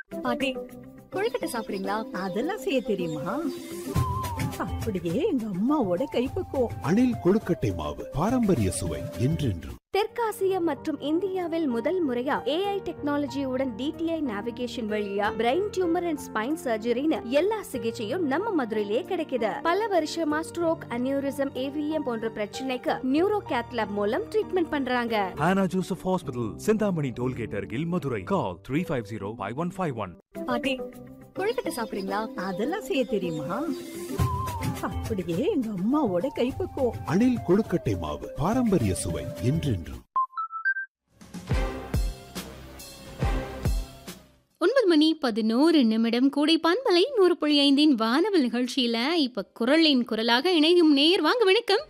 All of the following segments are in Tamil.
பாட்டி கொழுக்கட்டை சாப்பிடுறீங்களா அதெல்லாம் செய்ய தெரியுமா அப்படியே எங்க அம்மாவோட கைப்பக்குவம் அணில் கொழுக்கட்டை மாவு பாரம்பரிய சுவை என்றென்றும் தெற்காசியா மற்றும் இந்தியாவில் முதல் முறையா ஏஐ டெக்னாலஜியுடன் டிடிஐ நேவிகேஷன் வழியா பிரெயின் டியூமர் அண்ட் ஸ்பைன் சர்ஜரின்னு எல்லா சிகிச்சையும் நம்ம மதுரையிலே கிடைக்குது பல வருஷமா ஸ்ட்ரோக் அனியூரிசம் ஏவிஎம் போன்ற பிரச்சனைக்கு நியூரோ கேத்லாப் மூலம் ட்ரீட்மெண்ட் பண்றாங்க Hannah Joseph Hospital, Sindhamani Tollgate, Argil, Madurai. Call 350 5151. பாட்டி கொழுக்கட்டை சாப்பிடுறீங்களா அதெல்லாம் செய்ய தெரியுமா அப்படியே எங்க அம்மாவோட கைப்பக்குவம் அணில் கொழுக்கட்டை மாவு பாரம்பரிய சுவை என்றென்றும் ஒன்பது மணி பதினோரு நிமிடம் கூடை பண்பலை நூறு புள்ளி ஐந்தின் வானவல் நிகழ்ச்சியில இப்ப குரலின் குரலாக இணையும் நேர் வாங்க வணக்கம்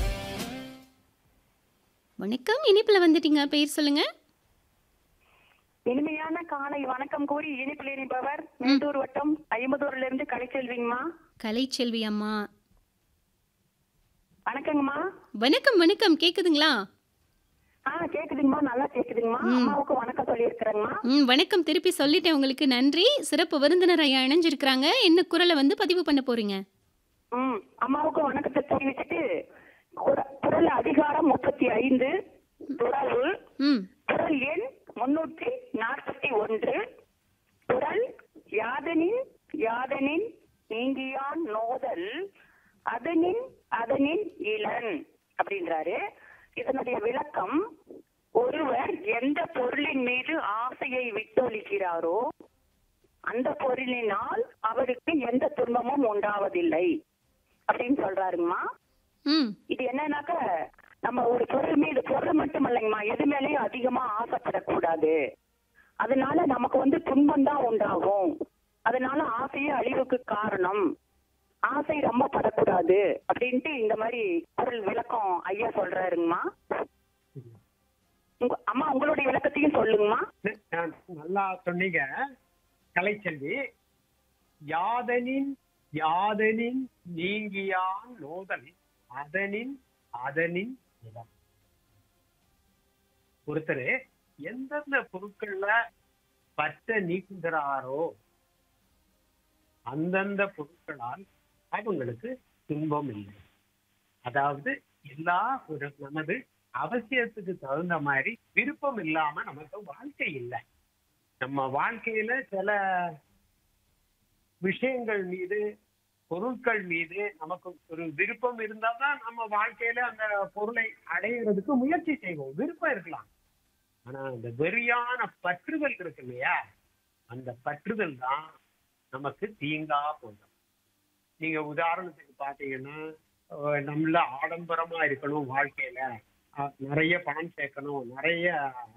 வணக்கம் இனிப்புல வந்துட்டீங்க பேர் சொல்லுங்க இனிமையான காலை வணக்கம் கூறி இனிப்பில் இணைப்பவர் மேட்டூர் வட்டம் ஐம்பதூர்ல இருந்து கலைச்செல்விங்கம்மா கலைச்செல்வி அம்மா வணக்கங்கம்மா வணக்கம் வணக்கம் கேக்குதுங்களா ஆ கேக்குதுங்கம்மா நல்லா கேக்குதுங்கம்மா அம்மாவுக்கு வணக்கம் சொல்லியிருக்கிறேங்கம்மா ம் வணக்கம் திருப்பி சொல்லிட்டேன் உங்களுக்கு நன்றி சிறப்பு விருந்தினர் ஐயா இணைஞ்சிருக்கிறாங்க என்ன குரலை வந்து பதிவு பண்ண போறீங்க ம் அம்மாவுக்கு வணக்கத்தை தெரிவிச்சுட்டு குர- குரல் அதிகாரம் முப்பத்தி ஐந்து துறவு ம் குரல் எண் முன்னூற்றி நாற்பத்தி ஒன்று குரல் யாதனின் யாதனின் நீங்கியான் நோதல் அதனின் அதனின் இளன் அப்படின்றாரு இதனுடைய விளக்கம் ஒருவர் எந்த பொருளின் மீது ஆசையை விட்டொழிக்கிறாரோ அந்த பொருளினால் அவருக்கு எந்த துன்பமும் உண்டாவதில்லை அப்படின்னு சொல்றாருங்கம்மா ம் இது என்னன்னாக்க நம்ம ஒரு பொருள் மீது பொருள் மட்டும் இல்லைங்கம்மா எது மேலேயும் அதிகமா ஆசைப்படக்கூடாது அதனால நமக்கு வந்து துன்பம் தான் உண்டாகும் அதனால ஆசையே அழிவுக்கு காரணம் ஆசை ரொம்ப படக்கூடாது அப்படின்ட்டு இந்த மாதிரி பொருள் விளக்கம் ஐயா சொல்றாருங்கம்மா உங்க அம்மா உங்களுடைய விளக்கத்தையும் சொல்லுங்கம்மா நான் நல்லா சொன்னீங்க கலைச்செல்வி யாதனின் யாதனின் நீங்கியான் நோதல் அதனின் அதனின் இடம் ஒருத்தர் எந்தெந்த பொருட்கள்ல பற்ற நீக்குகிறாரோ அந்தந்த பொருட்களால் அவங்களுக்கு துன்பம் இல்லை அதாவது எல்லா ஒரு நமது அவசியத்துக்கு தகுந்த மாதிரி விருப்பம் இல்லாம நமக்கு வாழ்க்கை இல்லை நம்ம வாழ்க்கையில சில விஷயங்கள் மீது பொருட்கள் மீது நமக்கு ஒரு விருப்பம் இருந்தால் தான் நம்ம வாழ்க்கையில அந்த பொருளை அடையிறதுக்கு முயற்சி செய்வோம் விருப்பம் இருக்கலாம் ஆனா அந்த வெறியான பற்றுதல் இருக்கு இல்லையா அந்த பற்றுதல் தான் நமக்கு தீங்கா போகும் நீங்க உதாரணத்துக்கு பாத்தீங்கன்னா அஹ் நம்மள ஆடம்பரமா இருக்கணும் வாழ்க்கையில அஹ் நிறைய பணம் சேர்க்கணும் நிறைய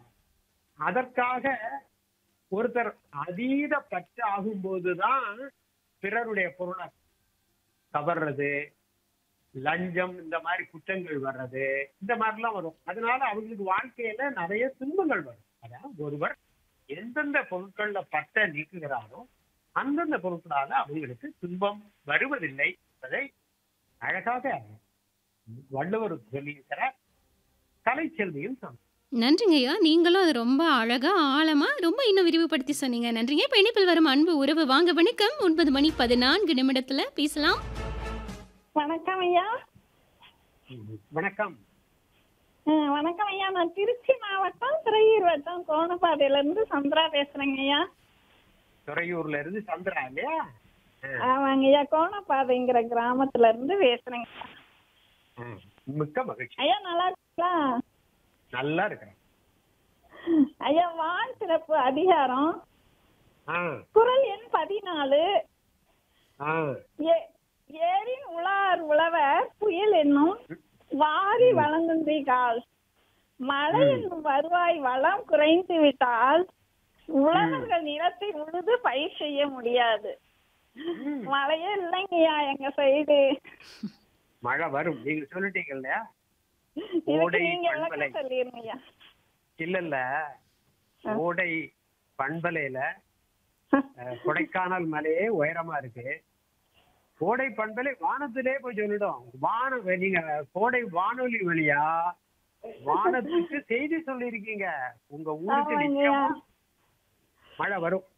அதற்காக ஒருத்தர் அதீத பற்று ஆகும்போதுதான் பிறருடைய பொருளை கவர்றது லஞ்சம் இந்த மாதிரி குற்றங்கள் வர்றது இந்த மாதிரிலாம் வரும் அதனால அவங்களுக்கு வாழ்க்கையில நிறைய துன்பங்கள் வரும் அதாவது ஒருவர் எந்தெந்த பொருட்கள்ல பற்ற நீக்குகிறாரோ அந்தந்த பொருட்களால அவங்களுக்கு துன்பம் வருவதில்லை என்பதை அழகாக வள்ளுவர் சொல்லியிருக்கிற கலைச்செல்வியும் சொன்னார் நன்றிங்க ஐயா நீங்களும் அது ரொம்ப அழகா ஆழமா ரொம்ப இன்னும் விரிவுபடுத்தி சொன்னீங்க நன்றிங்க இப்ப இணைப்பில் வரும் அன்பு உறவு வாங்க வணக்கம் ஒன்பது மணி பதினான்கு நிமிடத்துல பேசலாம் வணக்கம் ஐயா வணக்கம் அஹ் வணக்கம் ஐயா நான் திருச்சி மாவட்டம் திரையூர் வட்டம் கோணப்பாதையில இருந்து சந்திரா பேசுறேங்க ஐயா துறையூர்ல இருந்து சந்திரா இல்லையா ஆ, ஆமாங்க ஐயா கோணப்பாதைங்கிற கிராமத்துல இருந்து பேசுறேங்க ஆ. மிக்க மகிழ்ச்சி ஐயா நல்லா இருக்கீங்களா நல்லா இருக்கிறேன் ஐயா வான் சிறப்பு அதிகாரம் ஆ குரல் எண் பதினாலு ஆ ஏ- ஏரின் உலார் உழவர் புயல் என்னும் வாரி வழங்குந்தி கால் மழை என்னும் வருவாய் வளம் குறைந்து விட்டால் உழவர்கள் நிலத்தை உழுது பயிர் செய்ய முடியாது மழையே இல்லைங்கய்யா எங்க சைடு மழை வரும் நீங்க சொல்லிட்டீங்க இல்லையா இதுக்கு கோடை நீங்க பண்பலை விளக்கம் சொல்லிருங்கய்யா இல்ல இல்ல கோடை பண்பலையில அஹ், கொடைக்கானல் மலையே உயரமா இருக்கு கோடை பண்பலை வானத்திலே போய் சொல்லிடும் வான நீங்க கோடை வானொலி வழியா வானத்துக்கு செய்தி சொல்லியிருக்கீங்க உங்க ஊருக்கு ஆமாங்கய்யா. நிச்சயமா மழை வரும்